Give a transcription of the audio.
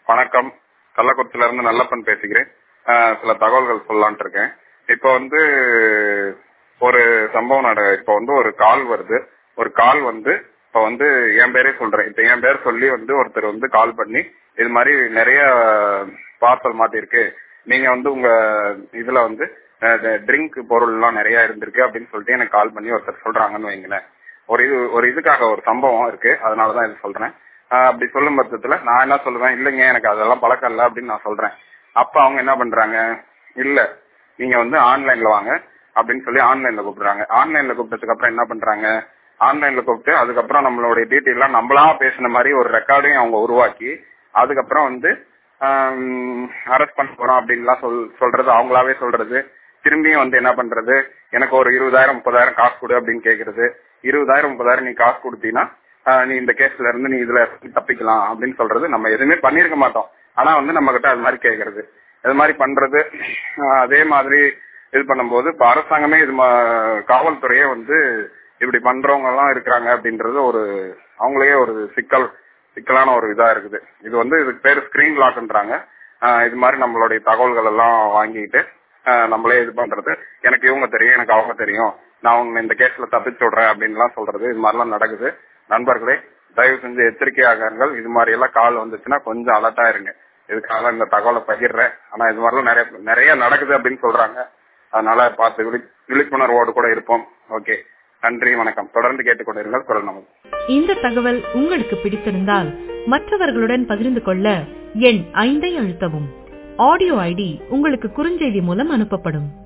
வணக்கம் கள்ளக்குறிச்சில இருந்து நல்லப்பன் பேசுகிறேன் ஆஹ் சில தகவல்கள் சொல்லலான்ட்டு இருக்கேன் இப்போ வந்து ஒரு சம்பவம் நட இப்போ வந்து ஒரு கால் வருது ஒரு கால் வந்து இப்போ வந்து என் பேரே சொல்றேன் இப்போ என் பேர் சொல்லி வந்து ஒருத்தர் வந்து கால் பண்ணி இது மாதிரி நிறைய பார்சல் மாட்டிருக்கு நீங்க வந்து உங்க இதுல வந்து ட்ரிங்க் பொருள் எல்லாம் நிறைய இருந்திருக்கு அப்படின்னு சொல்லிட்டு எனக்கு கால் பண்ணி ஒருத்தர் சொல்றாங்கன்னு வைங்களேன் ஒரு இது ஒரு இதுக்காக ஒரு சம்பவம் இருக்கு அதனாலதான் இது சொல்றேன் ஆஹ் அப்படி சொல்லும் பட்சத்துல நான் என்ன சொல்லுவேன் இல்லைங்க எனக்கு அதெல்லாம் பழக்கம் இல்லை அப்படின்னு நான் சொல்றேன் அப்ப அவங்க என்ன பண்றாங்க இல்ல நீங்க வந்து ஆன்லைன்ல வாங்க அப்படின்னு சொல்லி ஆன்லைன்ல கூப்பிடுறாங்க ஆன்லைன்ல கூப்பிட்டதுக்கு அப்புறம் என்ன பண்றாங்க ஆன்லைன்ல கூப்பிட்டு அதுக்கப்புறம் நம்மளுடைய டீட்டெயிலாம் நம்மளா பேசின மாதிரி ஒரு ரெக்கார்டையும் அவங்க உருவாக்கி அதுக்கப்புறம் வந்து அரெஸ்ட் பண்ண போறோம் அப்படின்லாம் சொல் சொல்றது அவங்களாவே சொல்றது திரும்பியும் வந்து என்ன பண்றது எனக்கு ஒரு இருபதாயிரம் முப்பதாயிரம் காசு கொடு அப்படின்னு கேக்குறது இருபதாயிரம் முப்பதாயிரம் நீ காசு கொடுத்தீங்கன்னா நீ இந்த கேஸ்ல இருந்து நீ இதுல தப்பிக்கலாம் அப்படின்னு சொல்றது நம்ம எதுவுமே பண்ணிருக்க மாட்டோம் ஆனா வந்து நம்ம கிட்ட அது மாதிரி கேக்குறது இது மாதிரி பண்றது அதே மாதிரி இது பண்ணும்போது இப்ப அரசாங்கமே இது காவல்துறையே வந்து இப்படி பண்றவங்க எல்லாம் இருக்கிறாங்க அப்படின்றது ஒரு அவங்களே ஒரு சிக்கல் சிக்கலான ஒரு இதா இருக்குது இது வந்து இதுக்கு பேர் ஸ்கிரீன் லாக்ன்றாங்க இது மாதிரி நம்மளுடைய தகவல்கள் எல்லாம் வாங்கிட்டு நம்மளே இது பண்றது எனக்கு இவங்க தெரியும் எனக்கு அவங்க தெரியும் நான் அவங்க இந்த கேஸ்ல தப்பிச்சு விடுறேன் அப்படின்லாம் சொல்றது இது மாதிரிலாம் நடக்குது நண்பர்களே தயவு செஞ்சு எச்சரிக்கையாகார்கள் இது மாதிரி எல்லாம் கால் வந்துச்சுன்னா கொஞ்சம் அலர்ட்டா இருங்க இதுக்காக இந்த தகவலை பகிர்றேன் ஆனா இது மாதிரிலாம் நிறைய நிறைய நடக்குது அப்படின்னு சொல்றாங்க அதனால பார்த்து விழி விழிப்புணர்வோடு கூட இருப்போம் ஓகே நன்றி வணக்கம் தொடர்ந்து கேட்டுக்கொண்டிருங்கள் குரல் நமது இந்த தகவல் உங்களுக்கு பிடித்திருந்தால் மற்றவர்களுடன் பகிர்ந்து கொள்ள எண் ஐந்தை அழுத்தவும் ஆடியோ ஐடி உங்களுக்கு குறுஞ்செய்தி மூலம் அனுப்பப்படும்